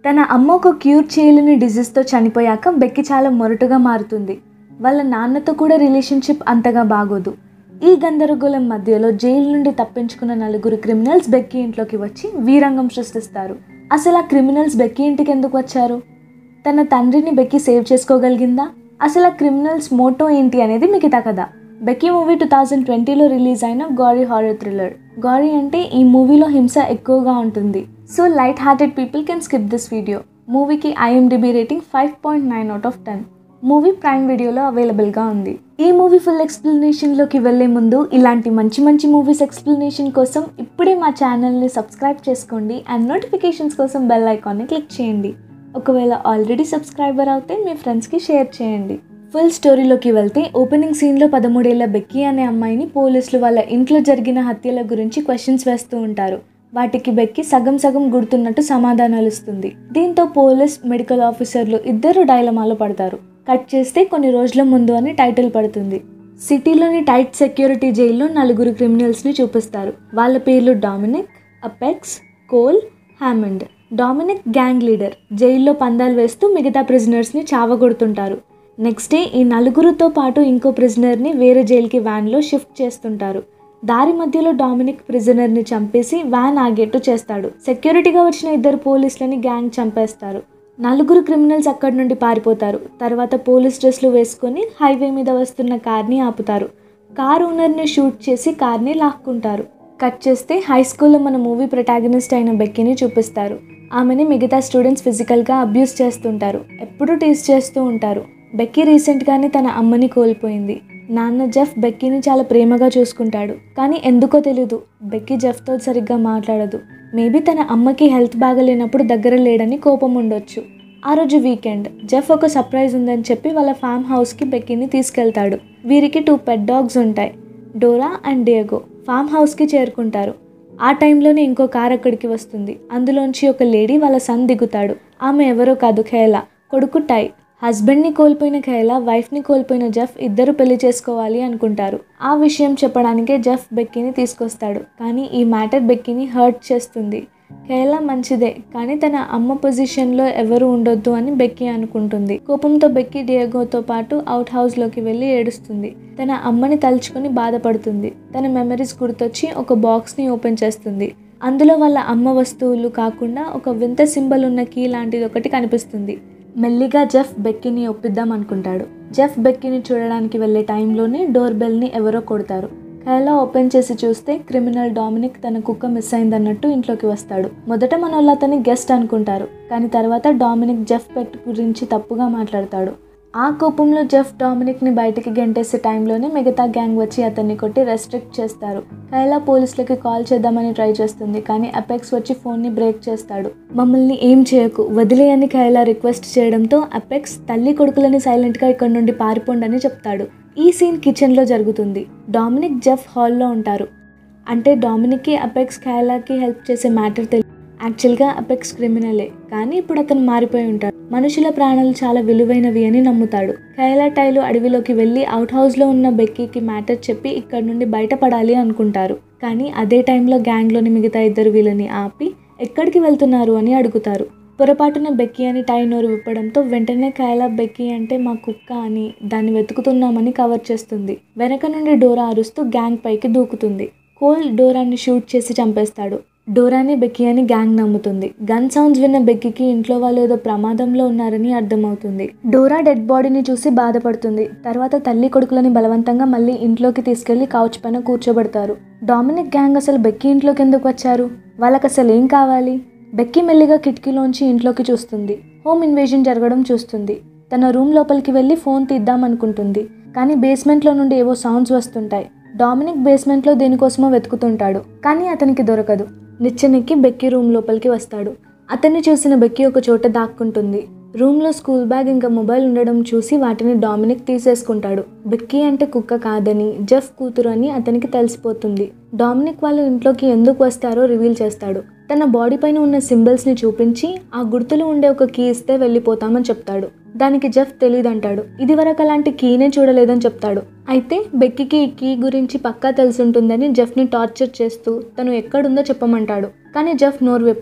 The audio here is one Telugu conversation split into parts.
తన అమ్మ ఒక క్యూర్ చేయలేని డిజీజ్తో చనిపోయాక బెక్కి చాలా మొరటుగా మారుతుంది వాళ్ళ నాన్నతో కూడా రిలేషన్షిప్ అంతగా బాగోదు ఈ గందరగోళం మధ్యలో జైలు నుండి తప్పించుకున్న నలుగురు క్రిమినల్స్ బెక్కి ఇంట్లోకి వచ్చి వీరంగం సృష్టిస్తారు అసలు ఆ క్రిమినల్స్ బెక్కి ఇంటికి ఎందుకు వచ్చారు తన తండ్రిని బెక్కి సేవ్ చేసుకోగలిగిందా అసలు ఆ క్రిమినల్స్ మోటో ఏంటి అనేది మిగతా కథ బెక్కీ మూవీ టూ థౌజండ్ ట్వంటీలో రిలీజ్ అయిన గారీ హారర్ థ్రిల్లర్ గారీ అంటే ఈ మూవీలో హింస ఎక్కువగా ఉంటుంది so light hearted people can skip this video మూవీకి IMDb rating five point nine out of ten movie prime వీడియోలో అవైలబుల్గా ఉంది ఈ మూవీ ఫుల్ ఎక్స్ప్లెనేషన్లోకి వెళ్ళే ముందు ఇలాంటి మంచి మంచి మూవీస్ ఎక్స్ప్లెనేషన్ కోసం ఇప్పుడే మా ఛానల్ని సబ్స్క్రైబ్ చేసుకోండి అండ్ నోటిఫికేషన్స్ కోసం బెల్ ఐకాన్ని క్లిక్ చేయండి ఒకవేళ ఆల్రెడీ సబ్స్క్రైబర్ అవుతే మీ ఫ్రెండ్స్కి షేర్ చేయండి ఫుల్ స్టోరీలోకి వెళ్తే ఓపెనింగ్ సీన్లో పదమూడేళ్ల బెక్కీ అనే అమ్మాయిని పోలీసులు వాళ్ళ ఇంట్లో జరిగిన హత్యల గురించి క్వశ్చన్స్ వేస్తూ ఉంటారు వాటికి బెక్కి సగం సగం గుర్తున్నట్టు సమాధానాలు ఇస్తుంది దీంతో పోలీస్ మెడికల్ ఆఫీసర్లు ఇద్దరు డైలమాలో పడతారు కట్ చేస్తే కొన్ని రోజుల ముందు అని టైటిల్ పడుతుంది సిటీలోని టైట్ సెక్యూరిటీ జైల్లో నలుగురు క్రిమినల్స్ని చూపిస్తారు వాళ్ళ పేర్లు Dominic Apex Cole Hammond Dominic gang leader జైల్లో పందాలు వేస్తూ మిగతా ప్రిజనర్స్ని చావగొడుతుంటారు నెక్స్ట్ డే ఈ నలుగురితో పాటు ఇంకో ప్రిజనర్ని వేరే జైలుకి వ్యాన్లో షిఫ్ట్ చేస్తుంటారు దారి మధ్యలో డామినిక్ ప్రిజనర్ని చంపేసి వ్యాన్ ఆగేట్టు చేస్తాడు సెక్యూరిటీగా వచ్చిన ఇద్దరు పోలీసులని గ్యాంగ్ చంపేస్తారు నలుగురు క్రిమినల్స్ అక్కడి నుండి పారిపోతారు తర్వాత పోలీస్ డ్రెస్లు వేసుకొని హైవే మీద వస్తున్న కార్ని ఆపుతారు కార్ ఓనర్ని షూట్ చేసి కార్ని లాక్కుంటారు కట్ చేస్తే హై స్కూల్లో మన మూవీ ప్రొటాగనిస్ట్ అయిన బెక్కీని చూపిస్తారు ఆమెని మిగతా స్టూడెంట్స్ ఫిజికల్గా అబ్యూస్ చేస్తుంటారు ఎప్పుడూ టీస్ చేస్తూ ఉంటారు బెక్కీ రీసెంట్గానే తన అమ్మని కోల్పోయింది నాన్న జెఫ్ బెక్కీని చాలా ప్రేమగా చూసుకుంటాడు కానీ ఎందుకో తెలీదు బెక్కీ జెఫ్తో సరిగ్గా మాట్లాడదు మేబీ తన అమ్మకి హెల్త్ బాగలేనప్పుడు దగ్గర లేడని కోపం ఉండొచ్చు ఆ రోజు వీకెండ్ జెఫ్ ఒక సర్ప్రైజ్ ఉందని చెప్పి వాళ్ళ ఫామ్ హౌస్కి బెక్కీని తీసుకెళ్తాడు వీరికి టూ పెట్ డాగ్స్ ఉంటాయి డోరా అండ్ డియగో ఫామ్ హౌస్కి చేరుకుంటారు ఆ టైంలోనే ఇంకో కార్ అక్కడికి వస్తుంది అందులోంచి ఒక లేడీ వాళ్ళ సన్ దిగుతాడు ఆమె ఎవరో కాదు ఖేలా కొడుకు టై హస్బెండ్ని కోల్పోయిన ఖైలా వైఫ్ని కోల్పోయిన జెఫ్ ఇద్దరు పెళ్లి చేసుకోవాలి అనుకుంటారు ఆ విషయం చెప్పడానికే జెఫ్ బెక్కీని తీసుకొస్తాడు కానీ ఈ మ్యాటర్ బెక్కీని హర్ట్ చేస్తుంది ఖైలా మంచిదే కానీ తన అమ్మ పొజిషన్లో ఎవరు ఉండొద్దు అని బెక్కీ అనుకుంటుంది కోపంతో బెక్కీ డియగోతో పాటు అవుట్ హౌస్లోకి వెళ్ళి ఏడుస్తుంది తన అమ్మని తలుచుకొని బాధపడుతుంది తన మెమరీస్ గుర్తొచ్చి ఒక బాక్స్ని ఓపెన్ చేస్తుంది అందులో వాళ్ళ అమ్మ వస్తువులు కాకుండా ఒక వింత సింబల్ ఉన్న కీ లాంటిది ఒకటి కనిపిస్తుంది మెల్లిగా జెఫ్ బెక్కీని ఒప్పిద్దాం అనుకుంటాడు జెఫ్ బెక్కీని చూడడానికి వెళ్ళే టైంలోనే డోర్ బెల్ని ఎవరో కొడతారు కైలా ఓపెన్ చేసి చూస్తే క్రిమినల్ డామినిక్ తన కుక్క మిస్ అయిందన్నట్టు ఇంట్లోకి వస్తాడు మొదట మన వాళ్ళు అతని గెస్ట్ అనుకుంటారు కానీ తర్వాత డామినిక్ జెఫ్ పెట్ గురించి తప్పుగా మాట్లాడతాడు ఆ కోపంలో జెఫ్ డామినిక్ని బయటికి గెంటేసే టైంలోనే మిగతా గ్యాంగ్ వచ్చి అతన్ని కొట్టి రెస్ట్రిక్ట్ చేస్తారు కైలా పోలీసులకి కాల్ చేద్దామని ట్రై చేస్తుంది కానీ అపెక్స్ వచ్చి ఫోన్ని బ్రేక్ చేస్తాడు మమ్మల్ని ఏం చేయకు వదిలేయని కైలా రిక్వెస్ట్ చేయడంతో అపెక్స్ తల్లి కొడుకులని సైలెంట్గా ఇక్కడ నుండి పారిపోండి అని చెప్తాడు ఈ సీన్ కిచెన్లో జరుగుతుంది డామినిక్ జెఫ్ హాల్లో ఉంటారు అంటే డామినిక్కి అపెక్స్ కైలాకి హెల్ప్ చేసే మ్యాటర్ తెలియదు యాక్చువల్గా అపెక్స్ క్రిమినలే కానీ ఇప్పుడు అతను మారిపోయి ఉంటాడు మనుషుల ప్రాణాలు చాలా విలువైనవి అని నమ్ముతాడు కైలా టైలు అడవిలోకి వెళ్ళి అవుట్ హౌస్లో ఉన్న బెక్కీకి మ్యాటర్ చెప్పి ఇక్కడ నుండి బయటపడాలి అనుకుంటారు కానీ అదే టైంలో గ్యాంగ్లోని మిగతా ఇద్దరు వీళ్ళని ఆపి ఎక్కడికి వెళ్తున్నారు అని అడుగుతారు పొరపాటున బెక్కీ అని టై నోరు విప్పడంతో వెంటనే కైలా బెక్కీ అంటే మా కుక్క అని దాన్ని వెతుకుతున్నామని కవర్ చేస్తుంది వెనక నుండి డోరా అరుస్తూ గ్యాంగ్ పైకి దూకుతుంది కోల్ డోరాని షూట్ చేసి చంపేస్తాడు డోరాని బెక్కీ అని గ్యాంగ్ నమ్ముతుంది గన్ సౌండ్స్ విన్న బెక్కీకి ఇంట్లో వాళ్ళు ఏదో ప్రమాదంలో ఉన్నారని అర్థమవుతుంది డోరా డెడ్ బాడీని చూసి బాధపడుతుంది తర్వాత తల్లి కొడుకులని బలవంతంగా మళ్ళీ ఇంట్లోకి తీసుకెళ్లి కౌచ్ పైన కూర్చోబెడతారు డామినిక్ గ్యాంగ్ అసలు బెక్కీ ఇంట్లోకి ఎందుకు వచ్చారు వాళ్ళకి అసలు ఏం కావాలి బెక్కీ మెల్లిగా కిటికీలోంచి ఇంట్లోకి చూస్తుంది హోమ్ ఇన్వేజన్ జరగడం చూస్తుంది తన రూమ్ లోపలికి వెళ్ళి ఫోన్ తీద్దామనుకుంటుంది కానీ బేస్మెంట్లో నుండి ఏవో సౌండ్స్ వస్తుంటాయి డామినిక్ బేస్మెంట్లో దేనికోసమో వెతుకుతుంటాడు కానీ అతనికి దొరకదు నిచ్చెనెక్కి బెక్కీ రూమ్ లోపలికి వస్తాడు అతన్ని చూసిన బెక్కీ ఒక చోట దాక్కుంటుంది రూమ్లో స్కూల్ బ్యాగ్ ఇంకా మొబైల్ ఉండడం చూసి వాటిని డామినిక్ తీసేసుకుంటాడు బెక్కీ అంటే కుక్క కాదని జెఫ్ కూతురు అని అతనికి తెలిసిపోతుంది డామినిక్ వాళ్ళు ఇంట్లోకి ఎందుకు వస్తారో రివీల్ చేస్తాడు తన బాడీ పైన ఉన్న సింబల్స్ని చూపించి ఆ గుర్తులు ఉండే ఒక కీ ఇస్తే వెళ్ళిపోతామని చెప్తాడు దానికి జెఫ్ తెలియదంటాడు ఇది వరకు అలాంటి కీనే చూడలేదని చెప్తాడు అయితే బెక్కీకి ఈ కీ గురించి పక్కా తెలిసి ఉంటుందని జెఫ్ని టార్చర్ చేస్తూ తను ఎక్కడుందో చెప్పమంటాడు కానీ జెఫ్ నోరు విప్పడు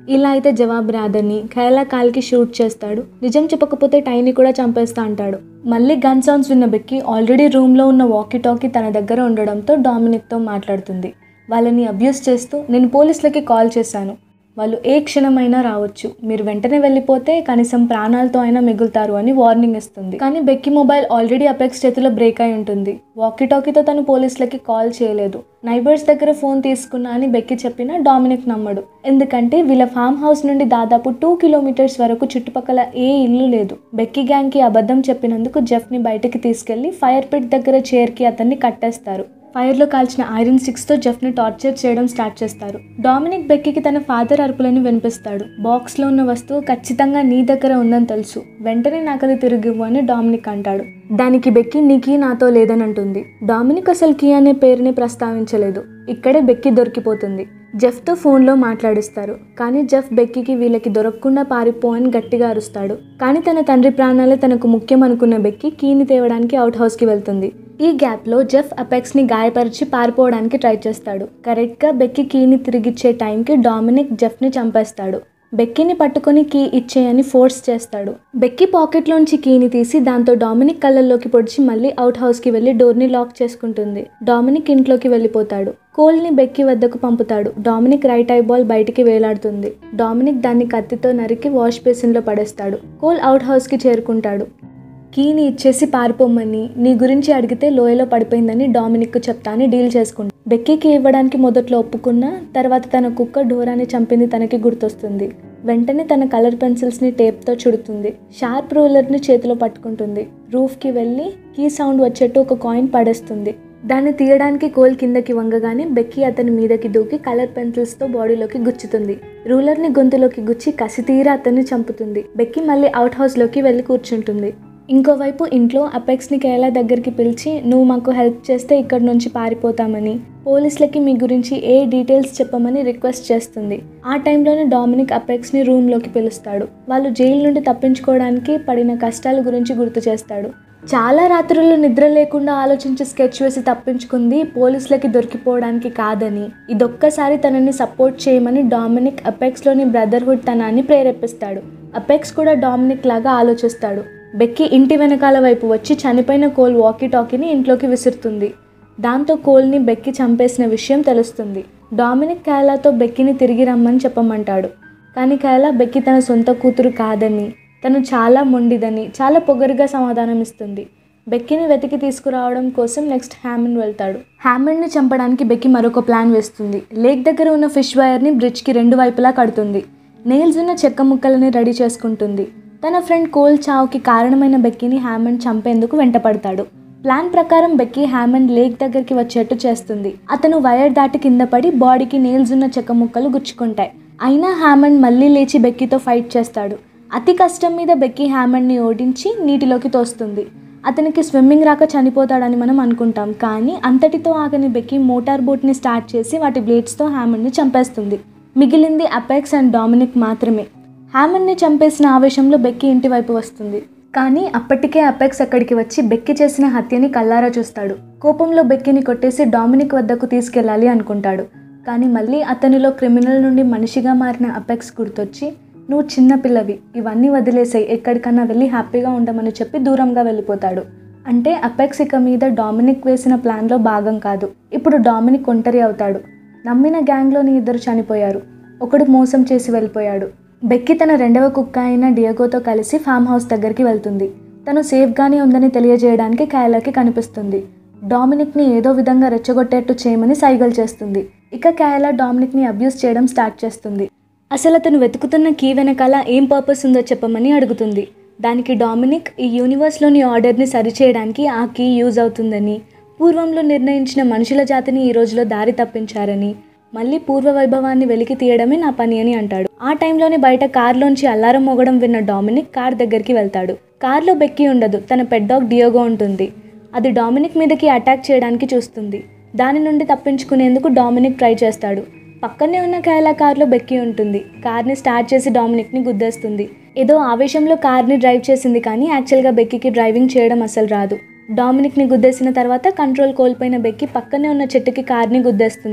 ఇలా అయితే జవాబు రాదని ఖైలా కాల్కి షూట్ చేస్తాడు నిజం చెప్పకపోతే టైని కూడా చంపేస్తా అంటాడు మళ్ళీ గన్ సౌండ్స్ విన్న బెక్కి ఆల్రెడీ రూమ్లో ఉన్న వాకీ టాకీ తన దగ్గర ఉండడంతో డామినిక్తో మాట్లాడుతుంది వాళ్ళని అబ్యూస్ చేస్తూ నేను పోలీసులకి కాల్ చేశాను వాళ్ళు ఏ క్షణమైనా రావచ్చు మీరు వెంటనే వెళ్ళిపోతే కనీసం ప్రాణాలతో అయినా మిగులుతారు అని వార్నింగ్ ఇస్తుంది కానీ బెక్కి మొబైల్ ఆల్రెడీ అపెక్స్ చేతిలో బ్రేక్ అయి ఉంటుంది వాకీ టాకీతో తను పోలీసులకి కాల్ చేయలేదు నైబర్స్ దగ్గర ఫోన్ తీసుకున్నా అని బెక్కి చెప్పినా డామినిక్ నమ్మడు ఎందుకంటే వీళ్ళ ఫామ్ హౌస్ నుండి దాదాపు టూ కిలోమీటర్స్ వరకు చుట్టుపక్కల ఏ ఇల్లు లేదు బెక్కి గ్యాంగ్కి అబద్ధం చెప్పినందుకు జెఫ్ని బయటకి తీసుకెళ్లి ఫైర్ పిట్ దగ్గర చైర్కి అతన్ని కట్టేస్తారు ఫైర్లో కాల్చిన ఐరన్ స్టిక్స్తో జెఫ్ని టార్చర్ చేయడం స్టార్ట్ చేస్తారు డామినిక్ బెక్కీకి తన ఫాదర్ అరుపులని వినిపిస్తాడు బాక్స్లో ఉన్న వస్తువు ఖచ్చితంగా నీ దగ్గర ఉందని తెలుసు వెంటనే నాకు అది తిరిగివ్వు అని డామినిక్ అంటాడు దానికి బెక్కి నీకి నాతో లేదని అంటుంది డామినిక్ అసలు కీ అనే పేరుని ప్రస్తావించలేదు ఇక్కడే బెక్కి దొరికిపోతుంది జెఫ్తో ఫోన్లో మాట్లాడిస్తారు కానీ జెఫ్ బెక్కీకి వీళ్ళకి దొరకకుండా పారిపో అని గట్టిగా అరుస్తాడు కానీ తన తండ్రి ప్రాణాలే తనకు ముఖ్యం అనుకున్న బెక్కి కీని తేవడానికి అవుట్ హౌస్కి వెళ్తుంది ఈ గ్యాప్లో జెఫ్ అపెక్స్ని గాయపరిచి పారిపోవడానికి ట్రై చేస్తాడు కరెక్ట్గా బెక్కి కీని తిరిగిచ్చే టైంకి డామినిక్ జెఫ్ని చంపేస్తాడు బెక్కీని పట్టుకొని కీ ఇచ్చేయని ఫోర్స్ చేస్తాడు బెక్కీ పాకెట్లోంచి కీని తీసి దాంతో డామినిక్ కళ్ళల్లోకి పొడిచి మళ్ళీ అవుట్ హౌస్కి వెళ్ళి డోర్ని లాక్ చేసుకుంటుంది డామినిక్ ఇంట్లోకి వెళ్ళిపోతాడు కోల్ని బెక్కీ వద్దకు పంపుతాడు డామినిక్ రైట్ ఐ బాల్ బయటికి వేలాడుతుంది డామినిక్ దాన్ని కత్తితో నరికి వాష్ బేసిన్లో పడేస్తాడు కోల్ అవుట్ హౌస్కి చేరుకుంటాడు కీని ఇచ్చేసి పారిపోమ్మని నీ గురించి అడిగితే లోయలో పడిపోయిందని డామినిక్ చెప్తా అని డీల్ చేసుకుంటాడు బెక్కీకి ఇవ్వడానికి మొదట్లో ఒప్పుకున్న తర్వాత తన కుక్క డోరాని చంపింది తనకి గుర్తొస్తుంది వెంటనే తన కలర్ పెన్సిల్స్ని టేప్తో చుడుతుంది షార్ప్ రూలర్ని చేతిలో పట్టుకుంటుంది రూఫ్కి వెళ్ళి కీ సౌండ్ వచ్చేట్టు ఒక కాయిన్ పడేస్తుంది దాన్ని తీయడానికి కోల్ కిందకి వంగగానే బెక్కీ అతని మీదకి దూకి కలర్ పెన్సిల్స్తో బాడీలోకి గుచ్చుతుంది రూలర్ని గొంతులోకి గుచ్చి కసి తీరా అతన్ని చంపుతుంది బెక్కీ మళ్ళీ అవుట్ హౌస్లోకి వెళ్ళి కూర్చుంటుంది ఇంకోవైపు ఇంట్లో అపెక్స్ని కేరళ దగ్గరికి పిలిచి నువ్వు మాకు హెల్ప్ చేస్తే ఇక్కడి నుంచి పారిపోతామని పోలీసులకి మీ గురించి ఏ డీటెయిల్స్ చెప్పమని రిక్వెస్ట్ చేస్తుంది ఆ టైంలోనే డామినిక్ అపెక్స్ని రూమ్లోకి పిలుస్తాడు వాళ్ళు జైలు నుండి తప్పించుకోవడానికి పడిన కష్టాల గురించి గుర్తు చేస్తాడు చాలా రాత్రులు నిద్ర లేకుండా ఆలోచించి స్కెచ్ వేసి తప్పించుకుంది పోలీసులకి దొరికిపోవడానికి కాదని ఇదొక్కసారి తనని సపోర్ట్ చేయమని డామినిక్ అపెక్స్లోని బ్రదర్హుడ్ తనాన్ని ప్రేరేపిస్తాడు అపెక్స్ కూడా డామినిక్ లాగా ఆలోచిస్తాడు బెక్కి ఇంటి వెనకాల వైపు వచ్చి చనిపోయిన కోల్ వాకీ టాకీని ఇంట్లోకి విసురుతుంది దాంతో కోల్ని బెక్కి చంపేసిన విషయం తెలుస్తుంది డామినిక్ కైలాతో బెక్కిని తిరిగి రమ్మని చెప్పమంటాడు కానీ కైలా బెక్కి తన సొంత కూతురు కాదని తను చాలా మొండిదని చాలా పొగరుగా సమాధానం ఇస్తుంది బెక్కిని వెతికి తీసుకురావడం కోసం నెక్స్ట్ హ్యామన్ వెళ్తాడు హ్యామన్ని చంపడానికి బెక్కి మరొక ప్లాన్ వేస్తుంది లేక్ దగ్గర ఉన్న ఫిష్ వైర్ని బ్రిడ్జ్కి రెండు వైపులా కడుతుంది నెయిల్స్ ఉన్న చెక్క ముక్కలని రెడీ చేసుకుంటుంది తన ఫ్రెండ్ కోల్ చావుకి కారణమైన బెక్కీని హ్యామండ్ చంపేందుకు వెంటపడతాడు ప్లాన్ ప్రకారం బెక్కీ హ్యామండ్ లేక్ దగ్గరికి వచ్చేట్టు చేస్తుంది అతను వైర్ దాటి కింద పడి బాడీకి నేల్స్ ఉన్న చెక్క ముక్కలు గుచ్చుకుంటాయి అయినా హ్యామండ్ మళ్ళీ లేచి బెక్కీతో ఫైట్ చేస్తాడు అతి కష్టం మీద బెక్కీ హ్యామండ్ని ఓడించి నీటిలోకి తోస్తుంది అతనికి స్విమ్మింగ్ రాక చనిపోతాడని మనం అనుకుంటాం కానీ అంతటితో ఆగని బెక్కీ మోటార్ బోట్ని స్టార్ట్ చేసి వాటి బ్లేడ్స్తో హ్యామండ్ని చంపేస్తుంది మిగిలింది అపెక్స్ అండ్ డామినిక్ మాత్రమే హ్యామన్ని చంపేసిన ఆవేశంలో బెక్కి ఇంటి వైపు వస్తుంది కానీ అప్పటికే అపెక్స్ అక్కడికి వచ్చి బెక్కి చేసిన హత్యని కల్లారా చూస్తాడు కోపంలో బెక్కిని కొట్టేసి డామినిక్ వద్దకు తీసుకెళ్ళాలి అనుకుంటాడు కానీ మళ్ళీ అతనిలో క్రిమినల్ నుండి మనిషిగా మారిన అపెక్స్ గుర్తొచ్చి నువ్వు చిన్న పిల్లవి ఇవన్నీ వదిలేసాయి ఎక్కడికన్నా వెళ్ళి హ్యాపీగా ఉండమని చెప్పి దూరంగా వెళ్ళిపోతాడు అంటే అపెక్స్ ఇక మీద డామినిక్ వేసిన ప్లాన్లో భాగం కాదు ఇప్పుడు డామినిక్ ఒంటరి అవుతాడు నమ్మిన గ్యాంగ్లోని ఇద్దరు చనిపోయారు ఒకడు మోసం చేసి వెళ్ళిపోయాడు బెక్కి తన రెండవ కుక్క అయిన డియాగోతో కలిసి ఫామ్ హౌస్ దగ్గరికి వెళ్తుంది తను సేఫ్గానే ఉందని తెలియజేయడానికి కైలాకి కనిపిస్తుంది డామినిక్ని ఏదో విధంగా రెచ్చగొట్టేట్టు చేయమని సైగలు చేస్తుంది ఇక కైలా డామినిక్ని అబ్యూస్ చేయడం స్టార్ట్ చేస్తుంది అసలు అతను వెతుకుతున్న కీ వెనకాల ఏం పర్పస్ ఉందో చెప్పమని అడుగుతుంది దానికి డామినిక్ ఈ యూనివర్స్లోని ఆర్డర్ని సరిచేయడానికి ఆ కీ యూజ్ అవుతుందని పూర్వంలో నిర్ణయించిన మనుషుల జాతిని ఈ రోజులో దారి తప్పించారని మళ్ళీ పూర్వ వైభవాన్ని వెలికి తీయడమే నా పని అని అంటాడు ఆ టైంలోనే బయట కార్లోంచి అల్లారం మోగడం విన్న డామినిక్ కార్ దగ్గరికి వెళ్తాడు కార్లో బెక్కి ఉండదు తన పెడ్ డాగ్ డియోగో ఉంటుంది అది డామినిక్ మీదకి అటాక్ చేయడానికి చూస్తుంది దాని నుండి తప్పించుకునేందుకు డామినిక్ ట్రై చేస్తాడు పక్కనే ఉన్న కైలా కార్లో బెక్కి ఉంటుంది కార్ని స్టార్ట్ చేసి డామినిక్ని గుద్దేస్తుంది ఏదో ఆవేశంలో కార్ని డ్రైవ్ చేసింది కానీ యాక్చువల్గా బెక్కికి డ్రైవింగ్ చేయడం అసలు రాదు డామినిక్ని గుద్దేసిన తర్వాత కంట్రోల్ కోల్పోయిన బెక్కి పక్కనే ఉన్న చెట్టుకి కార్ని గుద్దేస్తుంది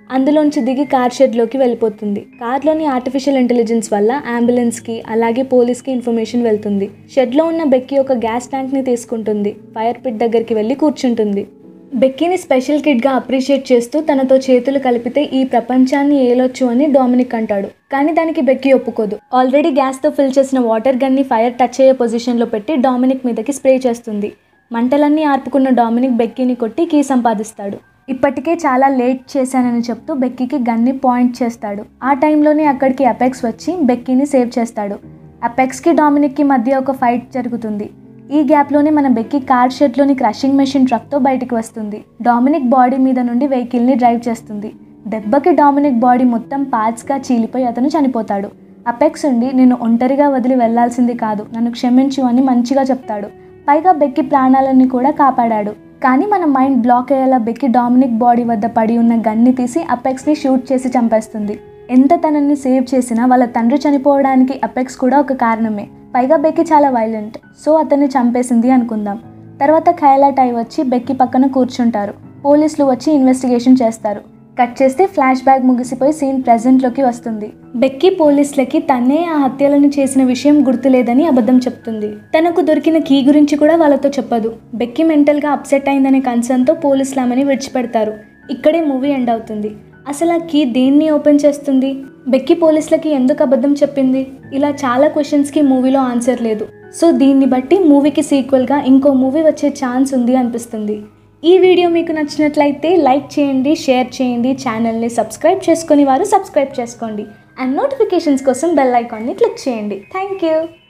అందులోంచి దిగి కార్ షెడ్లోకి వెళ్ళిపోతుంది కార్లోని ఆర్టిఫిషియల్ ఇంటెలిజెన్స్ వల్ల అంబులెన్స్కి అలాగే పోలీస్కి ఇన్ఫర్మేషన్ వెళ్తుంది షెడ్లో ఉన్న బెక్కీ ఒక గ్యాస్ ట్యాంక్ని తీసుకుంటుంది ఫైర్ పిట్ దగ్గరికి వెళ్ళి కూర్చుంటుంది బెక్కీని స్పెషల్ కిడ్గా అప్రిషియేట్ చేస్తూ తనతో చేతులు కలిపితే ఈ ప్రపంచాన్ని ఏలొచ్చు అని డామినిక్ అంటాడు కానీ దానికి బెక్కీ ఒప్పుకోదు ఆల్రెడీ గ్యాస్తో ఫిల్ చేసిన వాటర్ గన్ని ఫైర్ టచ్ అయ్యే పొజిషన్లో పెట్టి డామినిక్ మీదకి స్ప్రే చేస్తుంది మంటలన్నీ ఆర్పుకున్న డామినిక్ బెక్కీని కొట్టి కీ సంపాదిస్తాడు ఇప్పటికే చాలా లేట్ చేశానని చెప్తూ బెక్కీకి గన్ని పాయింట్ చేస్తాడు ఆ టైంలోనే అక్కడికి అపెక్స్ వచ్చి బెక్కీని సేవ్ చేస్తాడు అపెక్స్కి డామినిక్కి మధ్య ఒక ఫైట్ జరుగుతుంది ఈ గ్యాప్లోనే మన బెక్కీ కార్ షెడ్లోని క్రషింగ్ మెషిన్ ట్రక్తో బయటికి వస్తుంది డామినిక్ బాడీ మీద నుండి వెహికల్ని డ్రైవ్ చేస్తుంది దెబ్బకి డామినిక్ బాడీ మొత్తం పార్ట్స్గా చీలిపోయి అతను చనిపోతాడు అపెక్స్ ఉండి నేను ఒంటరిగా వదిలి వెళ్లాల్సింది కాదు నన్ను క్షమించు అని మంచిగా చెప్తాడు పైగా బెక్కి ప్రాణాలని కూడా కాపాడాడు కానీ మన మైండ్ బ్లాక్ అయ్యేలా బెక్కి డామినిక్ బాడీ వద్ద పడి ఉన్న గన్ని తీసి అపెక్స్ని షూట్ చేసి చంపేస్తుంది ఎంత తనని సేవ్ చేసినా వాళ్ళ తండ్రి చనిపోవడానికి అపెక్స్ కూడా ఒక కారణమే పైగా బెక్కి చాలా వైలెంట్ సో అతన్ని చంపేసింది అనుకుందాం తర్వాత ఖయలా టై వచ్చి బెక్కి పక్కన కూర్చుంటారు పోలీసులు వచ్చి ఇన్వెస్టిగేషన్ చేస్తారు కట్ చేస్తే ఫ్లాష్ బ్యాక్ ముగిసిపోయి సీన్ ప్రెజెంట్లోకి వస్తుంది బెక్కీ పోలీసులకి తనే ఆ హత్యలను చేసిన విషయం గుర్తులేదని అబద్ధం చెప్తుంది తనకు దొరికిన కీ గురించి కూడా వాళ్ళతో చెప్పదు బెక్కీ మెంటల్గా అప్సెట్ అయిందనే కన్సర్న్తో పోలీసులు ఆమెని విడిచిపెడతారు ఇక్కడే మూవీ ఎండ్ అవుతుంది అసలు ఆ కీ దేన్ని ఓపెన్ చేస్తుంది బెక్కీ పోలీసులకి ఎందుకు అబద్ధం చెప్పింది ఇలా చాలా క్వశ్చన్స్కి మూవీలో ఆన్సర్ లేదు సో దీన్ని బట్టి మూవీకి సీక్వెల్గా ఇంకో మూవీ వచ్చే ఛాన్స్ ఉంది అనిపిస్తుంది ఈ వీడియో మీకు నచ్చినట్లయితే లైక్ చేయండి షేర్ చేయండి ఛానల్ని సబ్స్క్రైబ్ చేసుకుని వారు సబ్స్క్రైబ్ చేసుకోండి అండ్ నోటిఫికేషన్స్ కోసం బెల్ ఐకాన్ని క్లిక్ చేయండి థ్యాంక్ యూ